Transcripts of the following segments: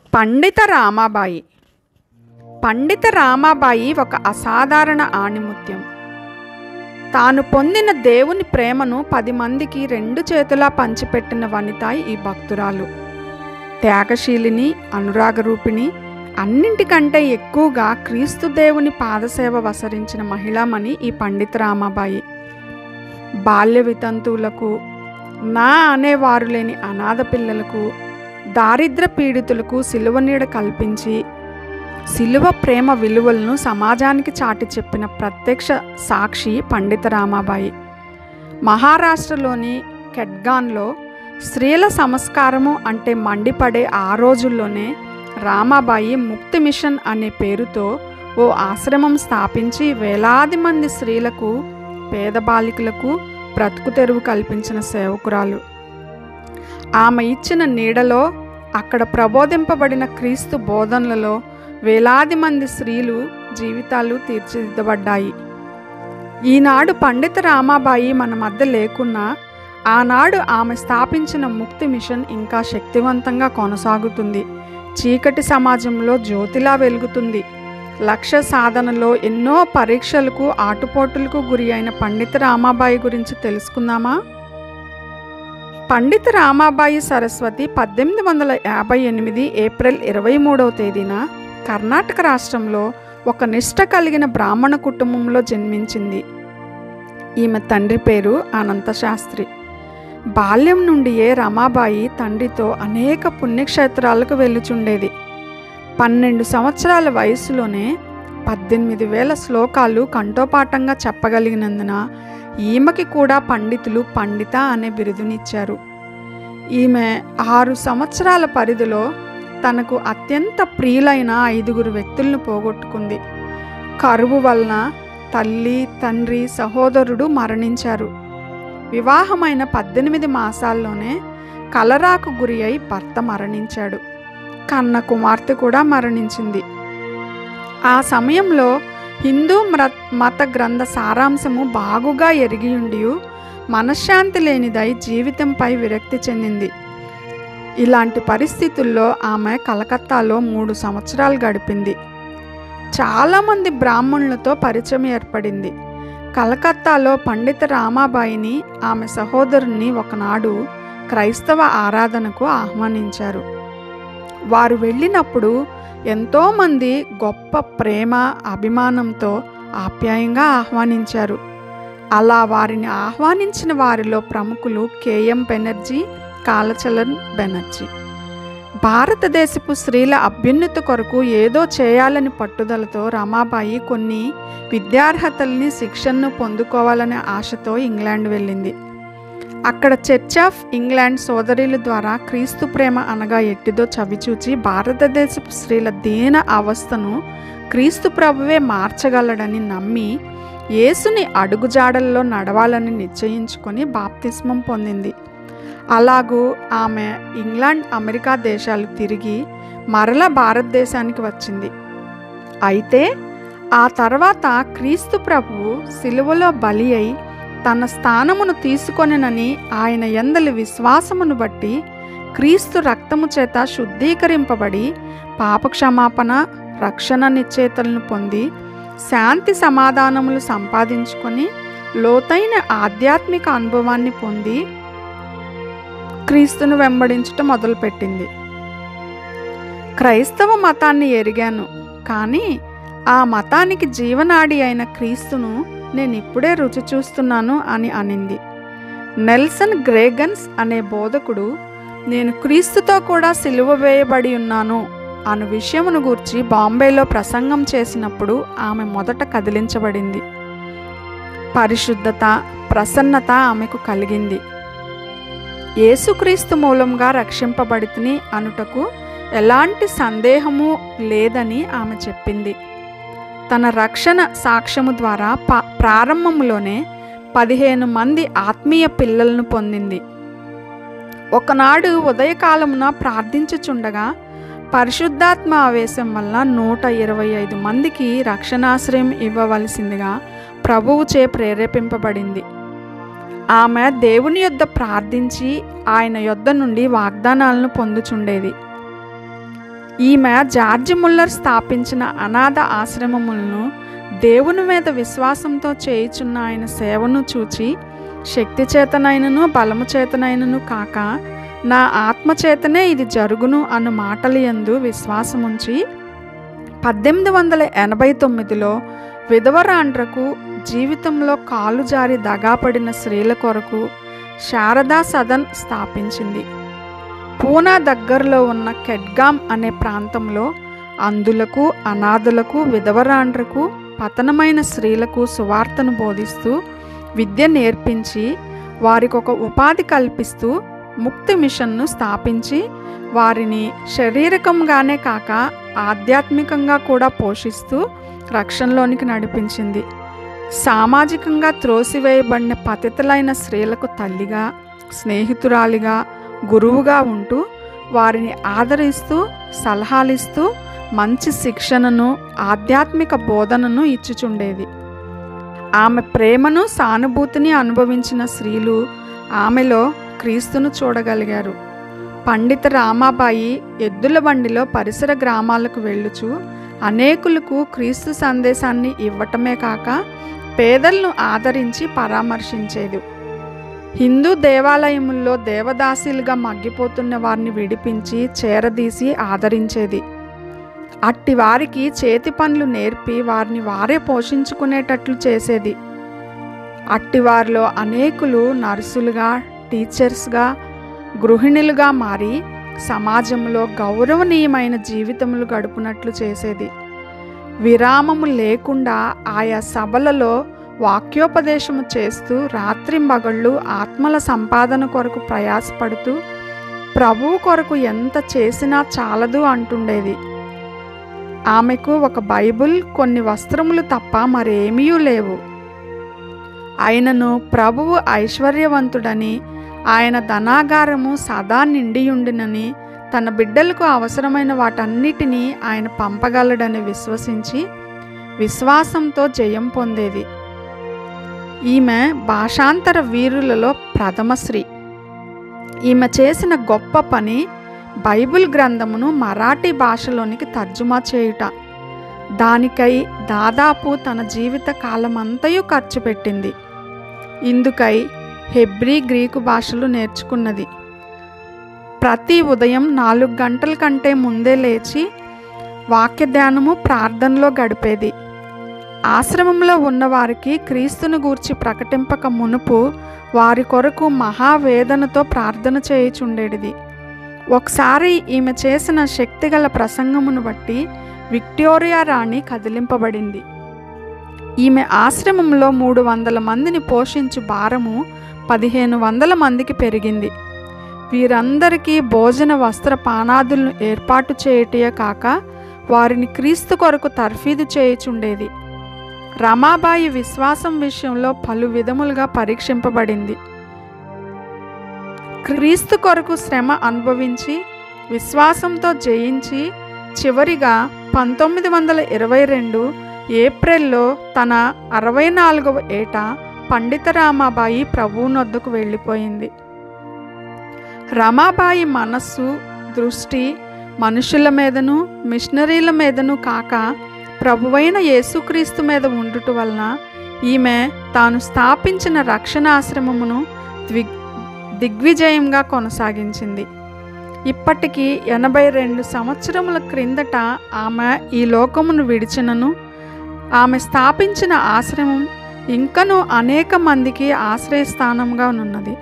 పండిత రామాబాయి పండిత రామాబాయి ఒక అసాధారణ ఆణిముత్యం తాను పొందిన దేవుని ప్రేమను పది మందికి రెండు చేతులా పంచిపెట్టిన వనిత ఈ భక్తురాలు త్యాగశీలిని అనురాగరూపిణి అన్నింటికంటే ఎక్కువగా క్రీస్తు దేవుని పాదసేవ వసరించిన మహిళామణి ఈ పండిత రామాబాయి బాల్య వితంతువులకు నా అనేవారు లేని అనాథ పిల్లలకు దారిద్ర పీడితులకు సిలువ నీడ కల్పించి సిలువ ప్రేమ విలువలను సమాజానికి చాటి చెప్పిన ప్రత్యక్ష సాక్షి పండిత రామాబాయి మహారాష్ట్రలోని కెడ్గాన్లో స్త్రీల సంస్కారము అంటే మండిపడే ఆ రోజుల్లోనే రామాబాయి ముక్తి మిషన్ అనే పేరుతో ఓ ఆశ్రమం స్థాపించి వేలాది మంది స్త్రీలకు పేద బాలికలకు బ్రతుకు తెరువు కల్పించిన సేవకురాలు ఆమె ఇచ్చిన నీడలో అక్కడ ప్రబోధింపబడిన క్రీస్తు బోధనలలో వేలాది మంది స్త్రీలు జీవితాలు తీర్చిదిద్దబడ్డాయి ఈనాడు పండిత రామాబాయి మన మధ్య లేకున్నా ఆనాడు ఆమె స్థాపించిన ముక్తి మిషన్ ఇంకా శక్తివంతంగా కొనసాగుతుంది చీకటి సమాజంలో జ్యోతిలా వెలుగుతుంది లక్ష్య సాధనలో ఎన్నో పరీక్షలకు ఆటుపోటులకు గురి అయిన పండిత రామాబాయి గురించి తెలుసుకుందామా పండిత రామాబాయి సరస్వతి పద్దెనిమిది వందల యాభై ఎనిమిది ఏప్రిల్ ఇరవై మూడవ తేదీన కర్ణాటక రాష్ట్రంలో ఒక నిష్ట కలిగిన బ్రాహ్మణ కుటుంబంలో జన్మించింది ఈమె తండ్రి పేరు అనంత శాస్త్రి బాల్యం నుండియే రమాబాయి తండ్రితో అనేక పుణ్యక్షేత్రాలకు వెళ్ళుచుండేది పన్నెండు సంవత్సరాల వయసులోనే పద్దెనిమిది వేల శ్లోకాలు కంఠోపాఠంగా చెప్పగలిగినందున ఈమెకి కూడా పండితులు పండిత అనే బిరుదునిచ్చారు ఈమె ఆరు సంవత్సరాల పరిధిలో తనకు అత్యంత ప్రియులైన ఐదుగురు వ్యక్తులను పోగొట్టుకుంది కరువు వలన తల్లి తండ్రి సహోదరుడు మరణించారు వివాహమైన పద్దెనిమిది మాసాల్లోనే కలరాకు గురి అయి భర్త మరణించాడు కన్న కుమార్తె కూడా మరణించింది ఆ సమయంలో హిందూ మ్ర మత గ్రంథ సారాంశము బాగుగా ఎరిగియుండి మనశ్శాంతి లేనిదై జీవితంపై విరక్తి చెందింది ఇలాంటి పరిస్థితుల్లో ఆమె కలకత్తాలో మూడు సంవత్సరాలు గడిపింది చాలామంది బ్రాహ్మణులతో పరిచయం ఏర్పడింది కలకత్తాలో పండిత రామాబాయిని ఆమె సహోదరుని ఒకనాడు క్రైస్తవ ఆరాధనకు ఆహ్వానించారు వారు వెళ్ళినప్పుడు ఎంతోమంది గొప్ప ప్రేమ అభిమానంతో ఆప్యాయంగా ఆహ్వానించారు అలా వారిని ఆహ్వానించిన వారిలో ప్రముఖులు కేఎం బెనర్జీ కాలచలన్ బెనర్జీ భారతదేశపు స్త్రీల అభ్యున్నత కొరకు ఏదో చేయాలని పట్టుదలతో రమాబాయి కొన్ని విద్యార్హతల్ని శిక్షణను పొందుకోవాలనే ఆశతో ఇంగ్లాండ్ వెళ్ళింది అక్కడ చర్చ్ ఆఫ్ ఇంగ్లాండ్ సోదరుల ద్వారా క్రీస్తు ప్రేమ అనగా ఎట్టిదో చవిచూచి భారతదేశపు స్త్రీల దీన అవస్థను క్రీస్తు ప్రభువే మార్చగలడని నమ్మి యేసుని అడుగుజాడల్లో నడవాలని నిశ్చయించుకొని బాప్తిస్మం పొందింది అలాగూ ఆమె ఇంగ్లాండ్ అమెరికా దేశాలు తిరిగి మరల భారతదేశానికి వచ్చింది అయితే ఆ తర్వాత క్రీస్తు ప్రభువు సిలువలో బలి అయి తన స్థానమును తీసుకొనని ఆయన ఎందలి విశ్వాసమును బట్టి క్రీస్తు రక్తము చేత శుద్ధీకరింపబడి పాపక్షమాపణ రక్షణ నిశ్చేతలను పొంది శాంతి సమాధానములు సంపాదించుకొని లోతైన ఆధ్యాత్మిక అనుభవాన్ని పొంది క్రీస్తును వెంబడించటం మొదలుపెట్టింది క్రైస్తవ మతాన్ని ఎరిగాను కానీ ఆ మతానికి జీవనాడి అయిన క్రీస్తును నేను ఇప్పుడే రుచి చూస్తున్నాను అని అనింది నెల్సన్ గ్రేగన్స్ అనే బోధకుడు నేను క్రీస్తుతో కూడా సిలువ వేయబడి ఉన్నాను అను విషయమును గూర్చి బాంబేలో ప్రసంగం చేసినప్పుడు ఆమె మొదట కదిలించబడింది పరిశుద్ధత ప్రసన్నత ఆమెకు కలిగింది యేసుక్రీస్తు మూలంగా రక్షింపబడితిని అనుటకు ఎలాంటి సందేహము లేదని ఆమె చెప్పింది తన రక్షణ సాక్ష్యము ద్వారా ప ప్రారంభంలోనే పదిహేను మంది ఆత్మీయ పిల్లలను పొందింది ఒకనాడు ఉదయకాలమున ప్రార్థించుచుండగా పరిశుద్ధాత్మ ఆవేశం వల్ల నూట ఇరవై ఐదు మందికి రక్షణాశ్రయం ఇవ్వవలసిందిగా ప్రభువుచే ప్రేరేపింపబడింది ఆమె దేవుని యొద్ద ప్రార్థించి ఆయన యొద్ద నుండి వాగ్దానాలను పొందుచుండేది ఈమె జార్జి ముల్లర్ స్థాపించిన అనాథ ఆశ్రమములను దేవుని మీద విశ్వాసంతో చేయుచున్న ఆయన సేవను చూచి శక్తి చేతనైనను బలము చేతనైనను కాక నా ఆత్మ చేతనే ఇది జరుగును అన్న మాటలు యందు విశ్వాసముంచి పద్దెనిమిది వందల ఎనభై తొమ్మిదిలో విధవరాండ్రకు జీవితంలో కాలు జారి దగాపడిన స్త్రీల కొరకు శారదా సదన్ స్థాపించింది పూనా దగ్గరలో ఉన్న కెడ్గామ్ అనే ప్రాంతంలో అందులకు అనాథులకు విధవరాండ్రకు పతనమైన స్త్రీలకు సువార్తను బోధిస్తూ విద్య నేర్పించి వారికి ఒక ఉపాధి కల్పిస్తూ ముక్తి మిషన్ను స్థాపించి వారిని శారీరకంగానే కాక ఆధ్యాత్మికంగా కూడా పోషిస్తూ రక్షణలోనికి నడిపించింది సామాజికంగా త్రోసివేయబడిన పతితులైన స్త్రీలకు తల్లిగా స్నేహితురాలిగా గురువుగా ఉంటూ వారిని ఆదరిస్తూ సలహాలిస్తూ మంచి శిక్షణను ఆధ్యాత్మిక బోధనను ఇచ్చుచుండేది ఆమె ప్రేమను సానుభూతిని అనుభవించిన స్త్రీలు ఆమెలో క్రీస్తును చూడగలిగారు పండిత రామాబాయి ఎద్దుల బండిలో పరిసర గ్రామాలకు వెళ్ళుచు అనేకులకు క్రీస్తు సందేశాన్ని ఇవ్వటమే కాక పేదలను ఆదరించి పరామర్శించేది హిందూ దేవాలయముల్లో దేవదాసీలుగా మగ్గిపోతున్న వారిని విడిపించి చేరదీసి ఆదరించేది అట్టి వారికి చేతి పనులు నేర్పి వారిని వారే పోషించుకునేటట్లు చేసేది అట్టి వారిలో అనేకులు నర్సులుగా టీచర్స్గా గృహిణులుగా మారి సమాజంలో గౌరవనీయమైన జీవితములు గడుపునట్లు చేసేది విరామము లేకుండా ఆయా సభలలో వాక్యోపదేశము చేస్తూ రాత్రింబగళ్ళు ఆత్మల సంపాదన కొరకు ప్రయాసపడుతూ ప్రభువు కొరకు ఎంత చేసినా చాలదు అంటుండేది ఆమెకు ఒక బైబుల్ కొన్ని వస్త్రములు తప్ప మరేమీ లేవు ఆయనను ప్రభువు ఐశ్వర్యవంతుడని ఆయన ధనాగారము సదా నిండియుండినని తన బిడ్డలకు అవసరమైన వాటన్నిటినీ ఆయన పంపగలడని విశ్వసించి విశ్వాసంతో జయం పొందేది ఈమె భాషాంతర వీరులలో ప్రథమశ్రీ ఈమె చేసిన గొప్ప పని బైబిల్ గ్రంథమును మరాఠీ భాషలోనికి తర్జుమా చేయుట దానికై దాదాపు తన జీవిత కాలమంతయు ఖర్చు పెట్టింది ఇందుకై హెబ్రీ గ్రీకు భాషలు నేర్చుకున్నది ప్రతి ఉదయం నాలుగు గంటల కంటే ముందే లేచి వాక్య ధ్యానము ప్రార్థనలో గడిపేది ఆశ్రమంలో ఉన్నవారికి క్రీస్తును గూర్చి ప్రకటింపక మునుపు వారి కొరకు మహావేదనతో ప్రార్థన చేయుచుండేటిది ఒకసారి ఈమె చేసిన శక్తిగల ప్రసంగమును బట్టి విక్టోరియా రాణి కదిలింపబడింది ఈమె ఆశ్రమంలో మూడు వందల మందిని పోషించు భారము పదిహేను వందల మందికి పెరిగింది వీరందరికీ భోజన వస్త్ర పానాదులను ఏర్పాటు చేయటే కాక వారిని క్రీస్తు కొరకు తర్ఫీదు చేయుచుండేది రమాబాయి విశ్వాసం విషయంలో పలు విధములుగా పరీక్షింపబడింది క్రీస్తు కొరకు శ్రమ అనుభవించి విశ్వాసంతో జయించి చివరిగా పంతొమ్మిది వందల ఇరవై రెండు ఏప్రిల్లో తన అరవై నాలుగవ ఏట పండిత రామాబాయి ప్రభువునొద్దకు వెళ్ళిపోయింది రమాబాయి మనస్సు దృష్టి మనుషుల మీదను మిషనరీల మీదను కాక ప్రభువైన యేసుక్రీస్తు మీద ఉండుట వలన ఈమె తాను స్థాపించిన రక్షణ ఆశ్రమమును ద్వి దిగ్విజయంగా కొనసాగించింది ఇప్పటికీ ఎనభై రెండు సంవత్సరముల క్రిందట ఆమె ఈ లోకమును విడిచినను ఆమె స్థాపించిన ఆశ్రమం ఇంకనూ అనేక మందికి ఆశ్రయస్థానంగా ఉన్నది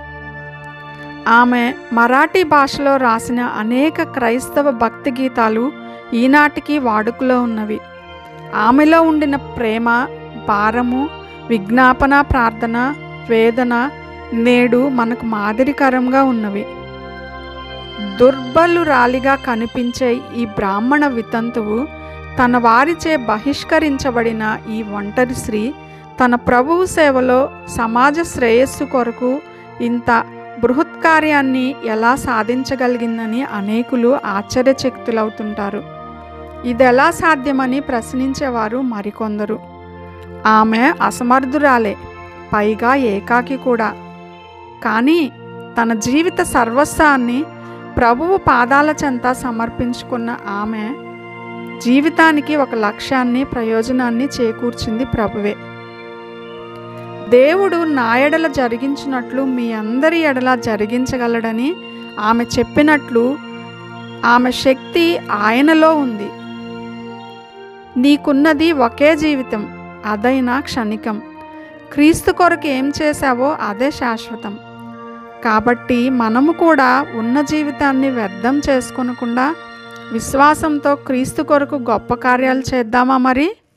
ఆమె మరాఠీ భాషలో రాసిన అనేక క్రైస్తవ భక్తి గీతాలు ఈనాటికి వాడుకలో ఉన్నవి ఆమెలో ఉండిన ప్రేమ భారము విజ్ఞాపన ప్రార్థన వేదన నేడు మనకు మాదిరికరంగా ఉన్నవి దుర్బలురాలిగా కనిపించే ఈ బ్రాహ్మణ వితంతువు తన వారిచే బహిష్కరించబడిన ఈ ఒంటరి స్త్రీ తన ప్రభువు సేవలో సమాజ శ్రేయస్సు కొరకు ఇంత బృహత్కార్యాన్ని ఎలా సాధించగలిగిందని అనేకులు ఆశ్చర్యచకితులవుతుంటారు ఇది ఎలా సాధ్యమని ప్రశ్నించేవారు మరికొందరు ఆమె అసమర్థురాలే పైగా ఏకాకి కూడా కానీ తన జీవిత సర్వస్వాన్ని ప్రభువు పాదాల చెంత సమర్పించుకున్న ఆమె జీవితానికి ఒక లక్ష్యాన్ని ప్రయోజనాన్ని చేకూర్చింది ప్రభువే దేవుడు నా ఎడల జరిగించినట్లు మీ అందరి ఎడల జరిగించగలడని ఆమె చెప్పినట్లు ఆమె శక్తి ఆయనలో ఉంది నీకున్నది ఒకే జీవితం అదైనా క్షణికం క్రీస్తు కొరకు ఏం చేశావో అదే శాశ్వతం కాబట్టి మనము కూడా ఉన్న జీవితాన్ని వ్యర్థం చేసుకొనకుండా విశ్వాసంతో క్రీస్తు కొరకు గొప్ప కార్యాలు చేద్దామా మరి